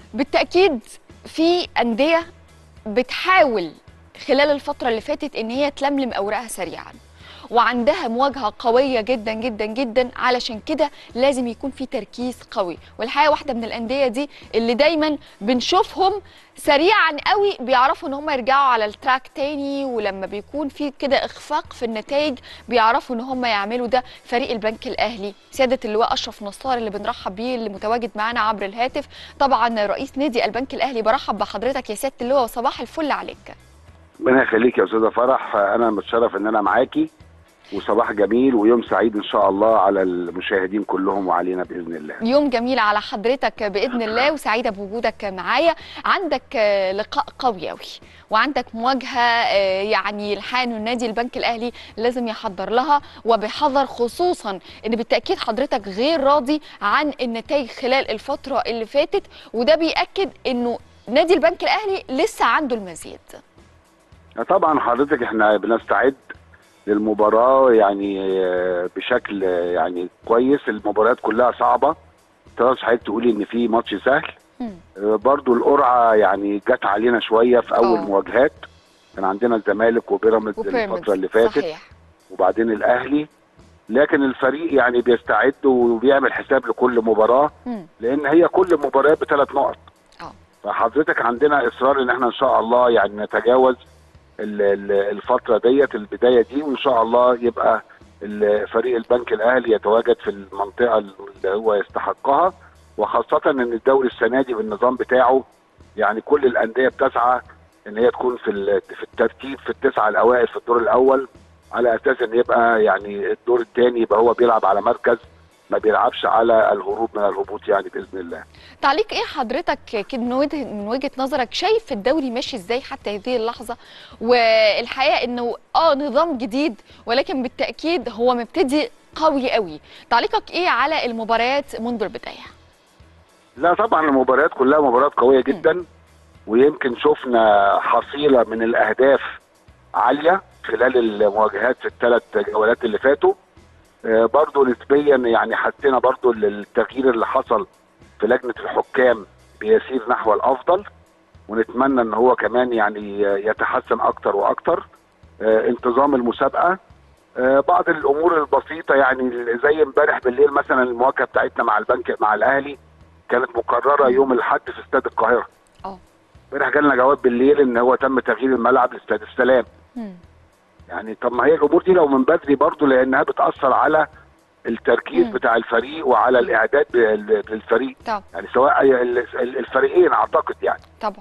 بالتاكيد في انديه بتحاول خلال الفتره اللي فاتت ان هي تلملم اوراقها سريعا وعندها مواجهه قويه جدا جدا جدا علشان كده لازم يكون في تركيز قوي والحقيقه واحده من الانديه دي اللي دايما بنشوفهم سريعا قوي بيعرفوا ان هم يرجعوا على التراك تاني ولما بيكون في كده اخفاق في النتائج بيعرفوا ان هم يعملوا ده فريق البنك الاهلي سياده اللواء اشرف نصار اللي بنرحب بيه اللي متواجد معانا عبر الهاتف طبعا رئيس نادي البنك الاهلي برحب بحضرتك يا سياده اللواء وصباح الفل عليك ربنا يخليك يا استاذه فرح انا متشرف ان انا معاكي وصباح جميل ويوم سعيد ان شاء الله على المشاهدين كلهم وعلينا باذن الله يوم جميل على حضرتك باذن الله وسعيده بوجودك معايا عندك لقاء قوي قوي وعندك مواجهه يعني الحقيقه انه النادي البنك الاهلي لازم يحضر لها وبحذر خصوصا ان بالتاكيد حضرتك غير راضي عن النتائج خلال الفتره اللي فاتت وده بياكد انه نادي البنك الاهلي لسه عنده المزيد طبعا حضرتك احنا بنستعد للمباراه يعني بشكل يعني كويس المباريات كلها صعبه تقدرش حضرتك تقولي ان في ماتش سهل برضو القرعه يعني جت علينا شويه في اول أوه. مواجهات كان عندنا الزمالك وبيراميدز الفتره اللي فاتت صحيح. وبعدين الاهلي لكن الفريق يعني بيستعد وبيعمل حساب لكل مباراه مم. لان هي كل مباراه بثلاث نقط اه فحضرتك عندنا اصرار ان احنا ان شاء الله يعني نتجاوز الفتره ديت البدايه دي وان شاء الله يبقى فريق البنك الاهلي يتواجد في المنطقه اللي هو يستحقها وخاصه ان الدوري السنه دي بالنظام بتاعه يعني كل الانديه بتسعى ان هي تكون في في الترتيب في التسعه الاوائل في الدور الاول على اساس ان يبقى يعني الدور الثاني يبقى هو بيلعب على مركز ما بيلعبش على الهروب من الهبوط يعني باذن الله. تعليق ايه حضرتك كده من وجهه من وجهه نظرك شايف الدوري ماشي ازاي حتى هذه اللحظه والحقيقه انه اه نظام جديد ولكن بالتاكيد هو مبتدي قوي قوي. تعليقك ايه على المباريات منذ البدايه؟ لا طبعا المباريات كلها مباريات قويه جدا م. ويمكن شفنا حصيله من الاهداف عاليه خلال المواجهات في الثلاث جولات اللي فاتوا. برضه نسبيا يعني حسينا برضه التغيير اللي حصل في لجنه الحكام بيسير نحو الافضل ونتمنى ان هو كمان يعني يتحسن اكتر واكتر انتظام المسابقه بعض الامور البسيطه يعني زي امبارح بالليل مثلا المواجهه بتاعتنا مع البنك مع الاهلي كانت مقرره يوم الاحد في استاد القاهره اه امبارح جالنا جواب بالليل ان هو تم تغيير الملعب لاستاد السلام مم. يعني طب ما هي الامور دي لو من بدري برضه لانها بتاثر على التركيز مم. بتاع الفريق وعلى الاعداد للفريق طبعا يعني سواء الفريقين اعتقد يعني طبعا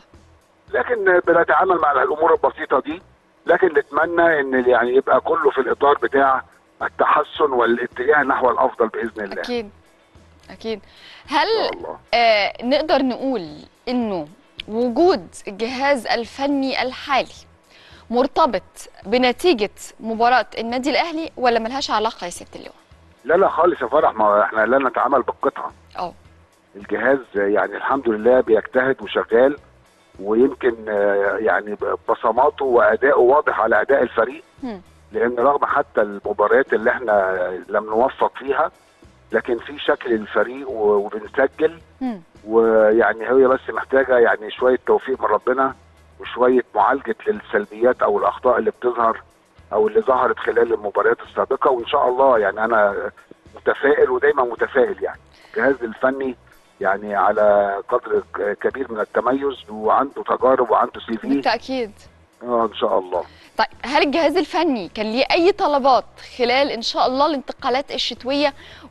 لكن بنتعامل مع الامور البسيطه دي لكن نتمنى ان يعني يبقى كله في الاطار بتاع التحسن والاتجاه نحو الافضل باذن الله اكيد اكيد هل إن شاء الله. آه نقدر نقول انه وجود الجهاز الفني الحالي مرتبط بنتيجه مباراه النادي الاهلي ولا ملهاش علاقه يا ست اللواء؟ لا لا خالص يا فرح ما احنا لا نتعامل بالقطعه اه الجهاز يعني الحمد لله بيجتهد وشغال ويمكن آه، يعني بصماته واداؤه واضح على اداء الفريق مم. لان رغم حتى المباريات اللي احنا لم نوفق فيها لكن في شكل الفريق و- وبنسجل مم. ويعني هي بس محتاجه يعني شويه توفيق من ربنا وشويه معالجه للسلبيات او الاخطاء اللي بتظهر او اللي ظهرت خلال المباريات السابقه وان شاء الله يعني انا متفائل ودايما متفائل يعني الجهاز الفني يعني على قدر ك- كبير من التميز وعنده تجارب وعنده سي في بالتاكيد اه ان شاء الله طيب هل الجهاز الفني كان ليه اي طلبات خلال ان شاء الله الانتقالات الشتويه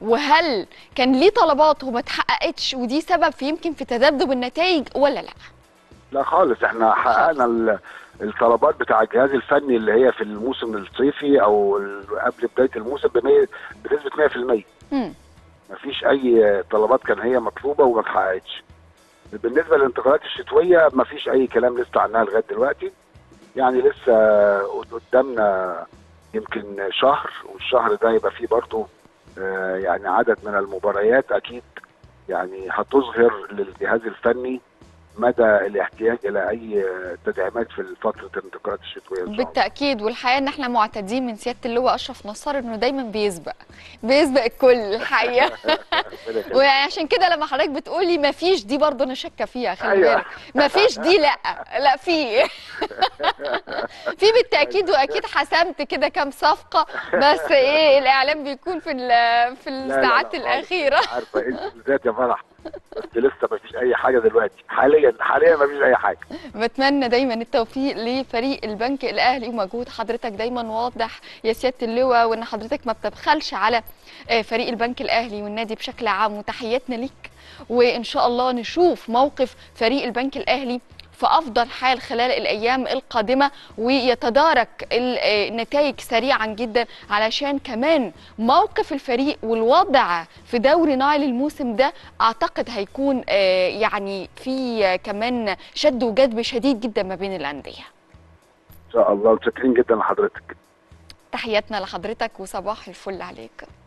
وهل كان ليه طلبات وما اتحققتش ودي سبب في يمكن في تذبذب النتائج ولا لا؟ لا خالص احنا حققنا ال- الطلبات بتاع الجهاز الفني اللي هي في الموسم الصيفي او ال- قبل بدايه الموسم بمية- بنسبه 100% مم. مفيش اي طلبات كان هي مطلوبه وما اتحققتش بالنسبه للانتقالات الشتويه مفيش اي كلام لسه عنها لغايه دلوقتي يعني لسه قدامنا يمكن شهر والشهر ده يبقى فيه برضه آه، يعني عدد من المباريات اكيد يعني هتظهر للجهاز الفني مدى الاحتياج الى اي تدعيمات في فتره الانتقالات الشتويه ان شاء الله بالتاكيد والحقيقه ان احنا معتادين من سياده اللواء اشرف نصار انه دايما بيسبق بيسبق الكل الحقيقه ربنا يخليك. وعشان كده لما حضرتك بتقولي ما فيش دي برضه انا شاكه فيها خلي أيوة. بالك ما فيش دي لا لا في في بالتاكيد واكيد حسمت كده كام صفقه بس ايه الاعلام بيكون في ال- في لا، لا، لا، الساعات خالص. الاخيره عارفه انت بالذات يا فرح بس لسه ما فيش اي حاجه دلوقتي حاليا حاليا ما فيش اي حاجه بتمنى دايما التوفيق لفريق البنك الاهلي ومجهود حضرتك دايما واضح يا سياده اللواء وان حضرتك ما بتبخلش على آه، فريق البنك الاهلي والنادي بشكل عام وتحياتنا ليك وان شاء الله نشوف موقف فريق البنك الاهلي في افضل حال خلال الايام القادمه ويتدارك ال- آه، النتائج سريعا جدا علشان كمان موقف الفريق والوضع في دوري نايل الموسم ده اعتقد هيكون آه، يعني في آه، كمان شد وجذب شديد جدا ما بين الانديه ان شاء الله متشكرين جدا لحضرتك تحياتنا لحضرتك وصباح الفل عليك